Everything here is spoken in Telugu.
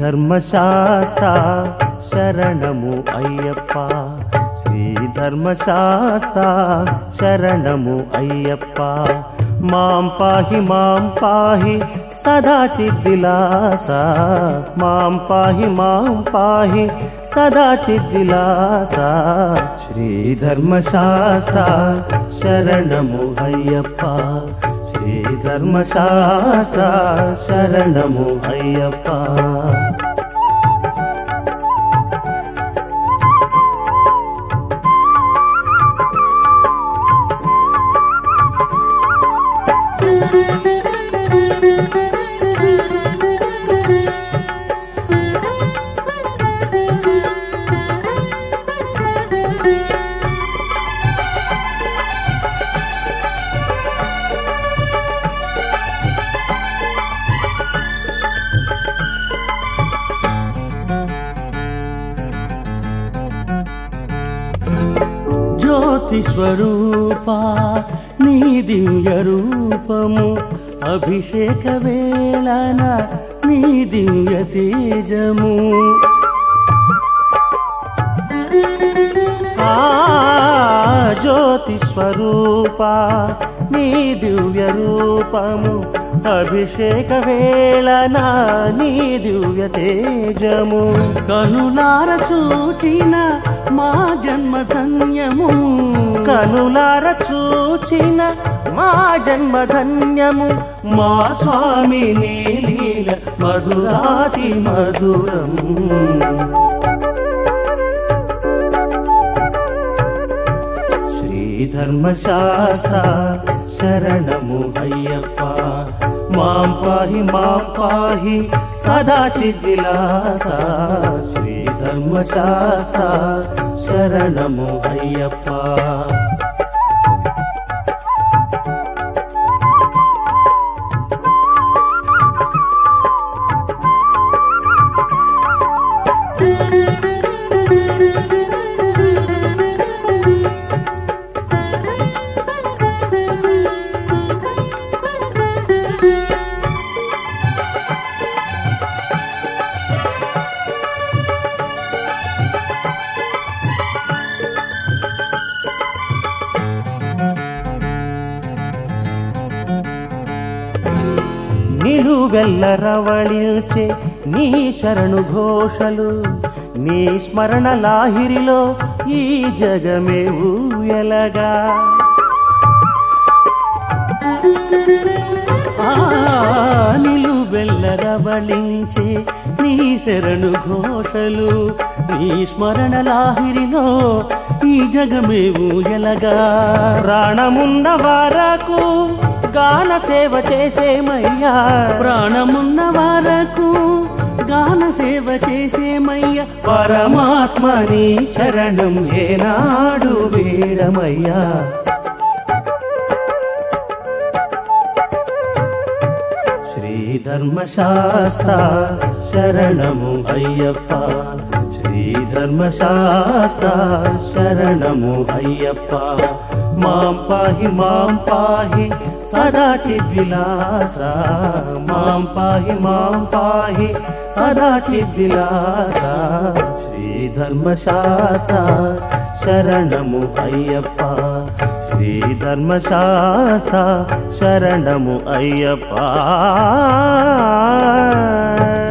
ధర్మశాస్త శరణము అయ్యప్ప శ్రీ ధర్మశాస్త శరణము అయ్యప్ప మాం పాహి మాం పాహి సదా చిద్విలాస మాం పాహి మాం పాహి సదా చిద్విలాస శ్రీ ధర్మశాస్త శరణము అయ్యప్ప శ్రీ ధర్మశాస్త్ర శరణము అయ్యప్ప జ్యోతి స్వరూప నీ దివ్య రూపము అభిషేక వేళన నీ దివ్య తేజము ఆ జ్యోతి స్వరూప నీ దివ్య రూపము అభిషేక వేళన నీ దివ్య తేజము కనులార చూచిన మా జన్మ ధన్యము కనులార చూచిన మా జన్మ ధన్యము మా స్వామి నీలీల మధురాతి మధురం శ్రీ ధర్మశాస్త్ర శరణము అయ్యప్ప మాం పాహి మాం పాహి సదా చిద్విలాస శ్రీ ధర్మశాస్త్ర శరణము అయ్యప్ప నిలువెల్ల రవళించే నీ శరణు ఘోషలు నీ స్మరణ లాహిరిలో ఈ జగమే ఊయలగా ఆ నిలువెల్ల రవళించే నీ శరణు ఘోషలు నీ స్మరణ లాహిరిలో ఈ జగమేవు ఎలగా ప్రాణమున్న వరకు గాన సేవ చేసేమయ్యా ప్రాణమున్న వరకు గాన సేవ చేసేమయ్య పరమాత్మని చరణం ఏనాడు వీడమయ్యా శ్రీ ధర్మశాస్త్ర శరణము అయ్యప్ప శ్రీ ధర్మశాస్త్ర శరణము అయ్యప్ప మాం పాహి మాం పాహి సదా చిద్విలాస మాం పాహి మాం పాహి సదా చిద్విలాస శ్రీ ధర్మశాస్త్ర శరణము అయ్యప్ప శ్రీ ధర్మశాస్త్ర శరణము అయ్యప్ప